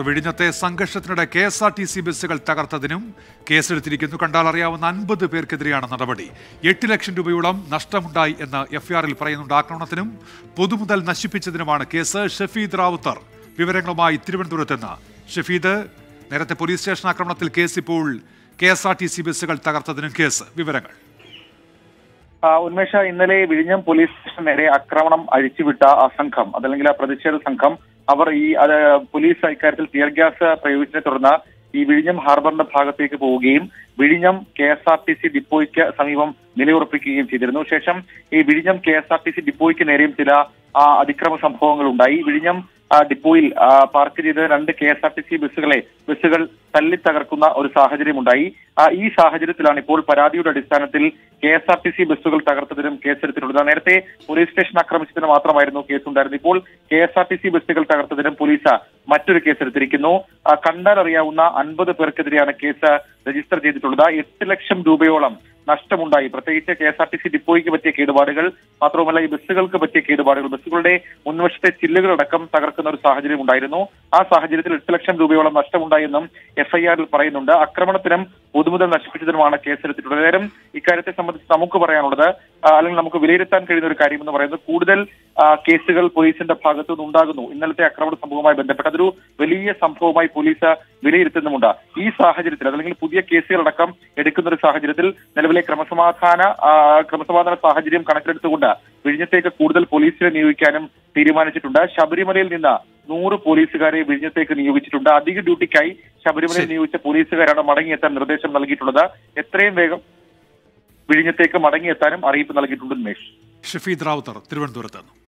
വിഴിഞ്ഞത്തെ സംഘർഷത്തിനിടെ K S R T C ബസ്സുകൾ തകർത്തതിനും കേസെടുത്തിരിക്കുന്നു കണ്ടാൽ അറിയാവുന്ന അൻപത് പേർക്കെതിരെയാണ് നടപടി എട്ട് ലക്ഷം രൂപയോളം നഷ്ടമുണ്ടായി എന്ന് എഫ്ഐആറിൽ പറയുന്നുണ്ട് ആക്രമണത്തിനും പൊതുമുതൽ നശിപ്പിച്ചതിനുമാണ് കേസ് ഷഫീദ് റാവുത്തർ വിവരങ്ങളുമായി തിരുവനന്തപുരത്ത് നിന്ന് ഷഫീദ് നേരത്തെ പോലീസ് സ്റ്റേഷൻ ആക്രമണത്തിൽ കേസ് ഇപ്പോൾ K S R T C ബസ്സുകൾ തകർത്തതിനും കേസ് വിവരങ്ങൾ ആ, ഉന്മേഷ ഇന്നലെ വിഴിഞ്ഞം പോലീസ് സ്റ്റേഷന് നേരെ ആക്രമണം അഴിച്ചുവിട്ട ആ സംഘം അതല്ലെങ്കിൽ ആ പ്രതിഷേധ സംഘം അവർ ഈ അത് പോലീസ് ഇക്കാര്യത്തിൽ ടിയർ ഗ്യാസ് പ്രയോഗിച്ചതിനെ തുടർന്ന് ഈ വിഴിഞ്ഞം ഹാർബറിന്റെ ഭാഗത്തേക്ക് പോവുകയും വിഴിഞ്ഞം K S R T C ഡിപ്പോയ്ക്ക് സമീപം നിലയുറപ്പിക്കുകയും ചെയ്തിരുന്നു ശേഷം ഈ വിഴിഞ്ഞം K S R T C ഡിപ്പോയ്ക്ക് നേരെയും ചില ആ, അതിക്രമ സംഭവങ്ങൾ ഉണ്ടായി വിഴിഞ്ഞം ആ, ഡിപ്പോയിൽ ആ, പാർക്ക് ചെയ്ത രണ്ട് K S R T C ബസ്സുകളെ ബസ്സുകൾ തല്ലി തകർക്കുന്ന ഒരു സാഹചര്യമുണ്ടായി ആ, ഈ സാഹചര്യത്തിലാണ് ഇപ്പോൾ പരാതിയുടെ അടിസ്ഥാനത്തിൽ K S R T C ബസ്സുകൾ തകർത്തതിനും കേസെടുത്തിട്ടുള്ളത് നേരത്തെ പോലീസ് സ്റ്റേഷൻ ആക്രമിച്ചതിന് മാത്രമായിരുന്നു കേസുണ്ടായിരുന്നത് ഇപ്പോൾ K S R T C ബസ്സുകൾ തകർത്തതിനും പോലീസ് മറ്റൊരു കേസെടുത്തിരിക്കുന്നു ആ, കണ്ടാൽ അറിയാവുന്ന അൻപത് പേർക്കെതിരെയാണ് കേസ് രജിസ്റ്റർ ചെയ്തിട്ടുള്ളത് എട്ട് ലക്ഷം രൂപയോളം നഷ്ടമുണ്ടായി പ്രത്യേകിച്ച് K S R T C ഡിപ്പോയ്ക്ക് പറ്റിയ കേടുപാടുകൾ മാത്രവുമല്ല ഈ ബസ്സുകൾക്ക് പറ്റിയ കേടുപാടുകൾ ബസ്സുകളുടെ മുൻവശത്തെ ചില്ലുകളടക്കം തകർക്കുന്ന ഒരു സാഹചര്യം ഉണ്ടായിരുന്നു ആ സാഹചര്യത്തിൽ എട്ട് ലക്ഷം രൂപയോളം നഷ്ടമുണ്ടായെന്നും എഫ്ഐആറിൽ പറയുന്നുണ്ട് ആക്രമണത്തിനും പൊതുമുതൽ നശിപ്പിച്ചതിനുമാണ് കേസെടുത്തിട്ടുള്ളത് നേരം ഇക്കാര്യത്തെ സംബന്ധിച്ച് നമുക്ക് പറയാനുള്ളത് ആ, അല്ലെങ്കിൽ നമുക്ക് വിലയിരുത്താൻ കഴിയുന്ന ഒരു കാര്യം എന്ന് പറയുന്നത് കൂടുതൽ ആ, കേസുകൾ പോലീസിന്റെ ഭാഗത്തു നിന്ന് ഉണ്ടാകുന്നു ഇന്നലത്തെ ആക്രമണ സംഭവവുമായി ബന്ധപ്പെട്ട് അതൊരു വലിയ സംഭവമായി പോലീസ് വിലയിരുത്തുന്നുമുണ്ട് ഈ സാഹചര്യത്തിൽ അല്ലെങ്കിൽ പുതിയ കേസുകളടക്കം എടുക്കുന്ന ഒരു സാഹചര്യത്തിൽ നിലവിലെ ക്രമസമാധാന ആ, ക്രമസമാധാന സാഹചര്യം കണക്കിലെടുത്തുകൊണ്ട് വിഴിഞ്ഞത്തേക്ക് കൂടുതൽ പോലീസിനെ നിയോഗിക്കാനും തീരുമാനിച്ചിട്ടുണ്ട് ശബരിമലയിൽ നിന്ന് നൂറ് പോലീസുകാരെ വിഴിഞ്ഞത്തേക്ക് നിയോഗിച്ചിട്ടുണ്ട് അധിക ഡ്യൂട്ടിക്കായി ശബരിമലയിൽ ശരി. നിയോഗിച്ച പോലീസുകാരാണ് മടങ്ങിയെത്താൻ നിർദ്ദേശം നൽകിയിട്ടുള്ളത് എത്രയും വേഗം വിഴിഞ്ഞത്തേക്ക് മടങ്ങിയെത്താനും അറിയിപ്പ് നൽകിയിട്ടുണ്ട് ഉന്മേഷ് ഷഫീദ് റാവുത്തർ തിരുവനന്തപുരത്ത് നിന്ന്